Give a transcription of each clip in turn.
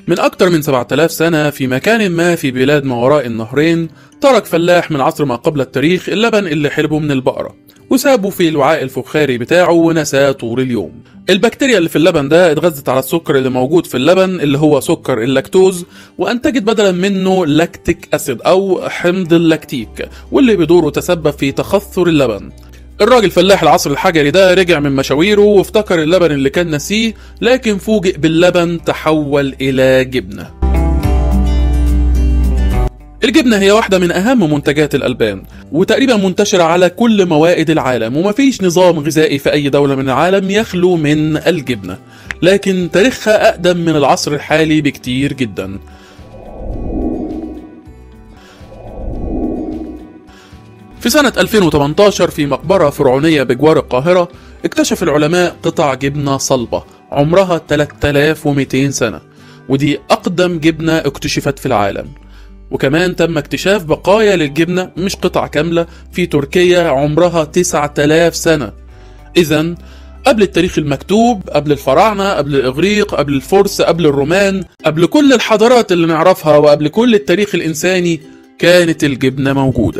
من أكثر من 7000 سنة في مكان ما في بلاد ما وراء النهرين ترك فلاح من عصر ما قبل التاريخ اللبن اللي حلبه من البقرة وسابه في الوعاء الفخاري بتاعه ونساه طول اليوم البكتيريا اللي في اللبن ده اتغذت على السكر اللي موجود في اللبن اللي هو سكر اللاكتوز وانتجت بدلا منه لاكتيك اسيد او حمض اللاكتيك واللي بدوره تسبب في تخثر اللبن الراجل فلاح العصر الحجري ده رجع من مشاويره وافتكر اللبن اللي كان نسيه لكن فوجئ باللبن تحول إلى جبنة الجبنة هي واحدة من أهم منتجات الألبان وتقريبا منتشرة على كل موائد العالم ومفيش نظام غذائي في أي دولة من العالم يخلو من الجبنة لكن تاريخها أقدم من العصر الحالي بكتير جدا في سنة 2018 في مقبرة فرعونية بجوار القاهرة اكتشف العلماء قطع جبنة صلبة عمرها 3200 سنة ودي أقدم جبنة اكتشفت في العالم وكمان تم اكتشاف بقايا للجبنة مش قطع كاملة في تركيا عمرها 9000 سنة إذا قبل التاريخ المكتوب قبل الفراعنة قبل الإغريق قبل الفرس قبل الرومان قبل كل الحضارات اللي نعرفها وقبل كل التاريخ الإنساني كانت الجبنة موجودة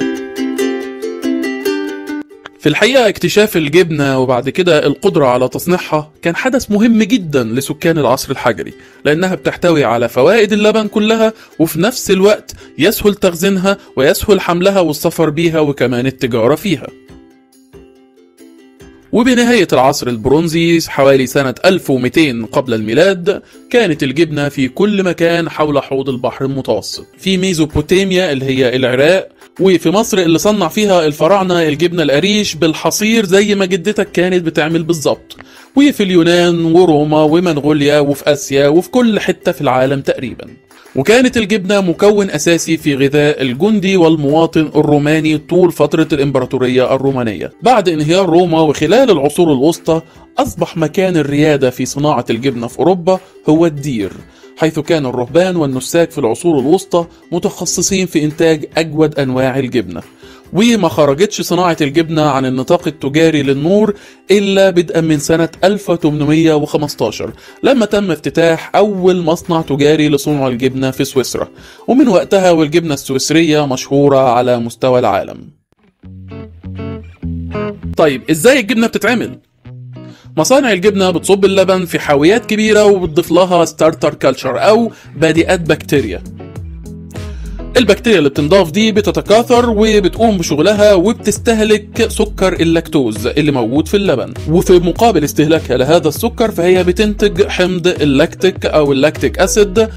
في الحقيقة اكتشاف الجبنة وبعد كده القدرة على تصنيعها كان حدث مهم جدا لسكان العصر الحجري لأنها بتحتوي على فوائد اللبن كلها وفي نفس الوقت يسهل تخزينها ويسهل حملها والسفر بيها وكمان التجارة فيها وبنهاية العصر البرونزي حوالي سنة 1200 قبل الميلاد كانت الجبنة في كل مكان حول حوض البحر المتوسط في ميزوبوتاميا اللي هي العراق وفي مصر اللي صنع فيها الفراعنة الجبنة القريش بالحصير زي ما جدتك كانت بتعمل بالظبط وفي اليونان وروما ومنغوليا وفي آسيا وفي كل حتة في العالم تقريبا وكانت الجبنة مكون أساسي في غذاء الجندي والمواطن الروماني طول فترة الإمبراطورية الرومانية بعد انهيار روما وخلال العصور الوسطى أصبح مكان الريادة في صناعة الجبنة في أوروبا هو الدير حيث كان الرهبان والنساك في العصور الوسطى متخصصين في إنتاج أجود أنواع الجبنة وما خرجتش صناعة الجبنة عن النطاق التجاري للنور إلا بدءا من سنة 1815 لما تم افتتاح أول مصنع تجاري لصنع الجبنة في سويسرا ومن وقتها والجبنة السويسرية مشهورة على مستوى العالم طيب إزاي الجبنة بتتعمل؟ مصانع الجبنة بتصب اللبن في حاويات كبيرة وبتضيف لها ستارتر كلتشر أو بادئات بكتيريا البكتيريا اللي بتنضاف دي بتتكاثر وبتقوم بشغلها وبتستهلك سكر اللاكتوز اللي موجود في اللبن وفي مقابل استهلاكها لهذا السكر فهي بتنتج حمض اللاكتيك او اللاكتيك اسيد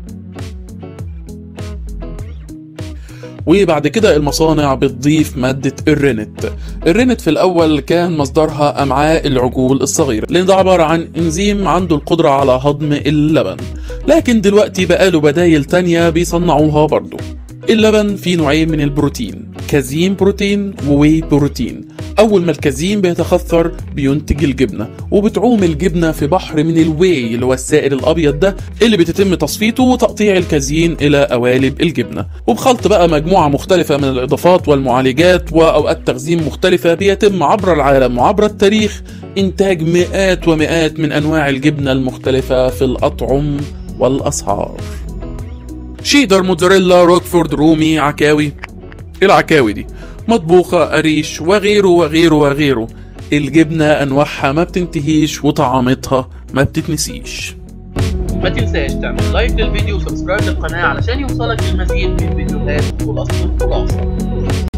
وبعد كده المصانع بتضيف مادة الرينت الرينت في الأول كان مصدرها أمعاء العجول الصغيرة لأن ده عبارة عن إنزيم عنده القدرة على هضم اللبن لكن دلوقتي بقاله بدايل تانية بيصنعوها برضه اللبن فيه نوعين من البروتين كازين بروتين وواي بروتين اول ما الكازين بيتخثر بينتج الجبنه وبتعوم الجبنه في بحر من الواي اللي هو السائل الابيض ده اللي بيتم تصفيته وتقطيع الكازين الى قوالب الجبنه وبخلط بقى مجموعه مختلفه من الاضافات والمعالجات واوقات تخزين مختلفه بيتم عبر العالم وعبر التاريخ انتاج مئات ومئات من انواع الجبنه المختلفه في الاطعم والاسعار شيدر موتزاريلا روكفورد رومي عكاوي ايه العكاوي دي مطبوخة قريش وغيره وغيره وغيره الجبنة أنواعها ما بتنتهيش وطعامتها ما بتتنسيش ما تنساش تعمل لايك للفيديو وسبسكرايب للقناة علشان يوصلك المزيد من فيديوهات خلاصة الخلاصة